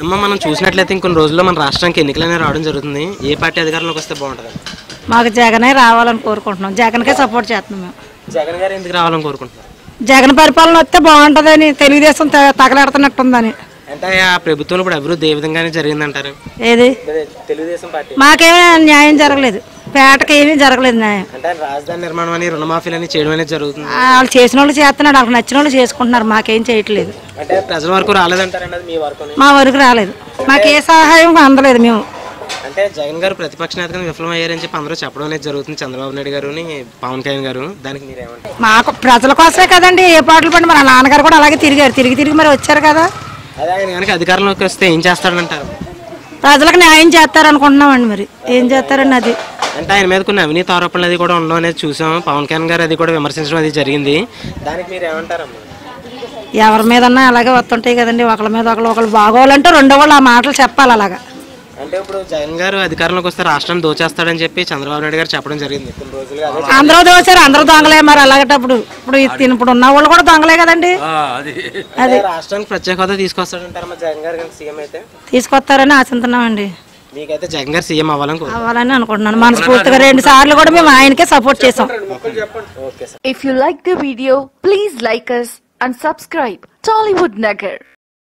అమ్మ మనం చూసినట్లయితే ఇంకొన్ని రోజుల్లో మన రాష్ట్రానికి ఎన్నికలు అనేవి రావడం జరుగుతుంది ఏ పార్టీ అధికారంలోకి వస్తే బాగుంటుంది మాకు జగనే రావాలని కోరుకుంటున్నాం జగన్కే సపోర్ట్ చేస్తున్నాం మేము జగన్ గారు ఎందుకు రావాలని కోరుకుంటున్నారు జగన్ పరిపాలన వస్తే బాగుంటుందని తెలుగుదేశం త- తగలెడుతున్నట్టుందని అంటే ఆ ప్రభుత్వంలో ఇప్పుడు అభివృద్ధి ఏ విధంగానే జరిగిందంటారు ఏది తెలుగుదేశం పార్టీ మాకేమీ న్యాయం జరగలేదు పేటకి ఏమీ జరగలేదు న్యాయం అంటే రాజధాని నిర్మాణం అని రుణమాఫీలు అని చేయడం అనేది జరుగుతుంది వాళ్ళు చేసిన వాళ్ళు చేస్తున్నాడు వాళ్ళకి నచ్చిన వాళ్ళు చేసుకుంటున్నారు మాకేం చేయట్లేదు అంటే ప్రజల వరకు రాలేదంటారండి అది మీ వరకు మా వరకు రాలేదు మాకు ఏ సహాయం అందలేదు మేము అంటే జగన్ గారు ప్రతిపక్ష నేతగా విఫలమయ్యారని చెప్పి అందరూ చెప్పడం అనేది జరుగుతుంది చంద్రబాబు నాయుడు గారు పవన్ కళ్యాణ్ గారు దానికి మీరేమంటారు మాకు ప్రజల కోసమే కదండి ఏ పాటలు పడి మన నాన్నగారు కూడా అలాగే తిరిగారు తిరిగి తిరిగి మరి వచ్చారు కదా అదే ఆయన కనుక అధికారంలోకి వస్తే ఏం చేస్తాడంటారు ప్రజలకు న్యాయం చేస్తారనుకుంటున్నామండి మరి ఏం చేస్తారండి అది అంటే ఆయన మీద కొన్ని అవినీతి ఆరోపణలు అది కూడా ఉండడం అనేది చూసాం పవన్ కళ్యాణ్ గారు అది కూడా విమర్శించడం అది జరిగింది దానికి మీరు ఏమంటారమ్మా ఎవరి మీదన్నా అలాగే వస్తుంటాయి కదండి ఒకళ్ళ మీద ఒకళ్ళు ఒకళ్ళు బాగోవాలంటే రెండో వాళ్ళు ఆ మాటలు చెప్పాలి అలాగా అంటే ఇప్పుడు జగన్ గారు అధికారంలోకి వస్తే రాష్ట్రాన్ని దోచేస్తాడని చెప్పి చంద్రబాబు నాయుడు గారు చెప్పడం జరిగింది కొన్ని రోజులుగా అదే అందరూ దోచారు అందరూ దొంగలే మరి అలాగేటప్పుడు ఇప్పుడు ఇది- ఇప్పుడు ఉన్న వాళ్ళు కూడా దొంగలే కదండి అంటే రాష్ట్రానికి ప్రత్యేక హోదా తీసుకొస్తాడంటారు మరి జగన్ గారు కనుక సీఎం అయితే తీసుకొస్తారని ఆశిస్తున్నామండి మీకైతే జగన్ గారు సీఎం అవ్వాలని కోరు అవ్వాలని అనుకుంటున్నాను మనస్ఫూర్తిగా రెండు సార్లు కూడా మేము ఆయనకే సపోర్ట్ చేసాం okay sir If you like the video, please like us and subscribe Tollywood Nagar.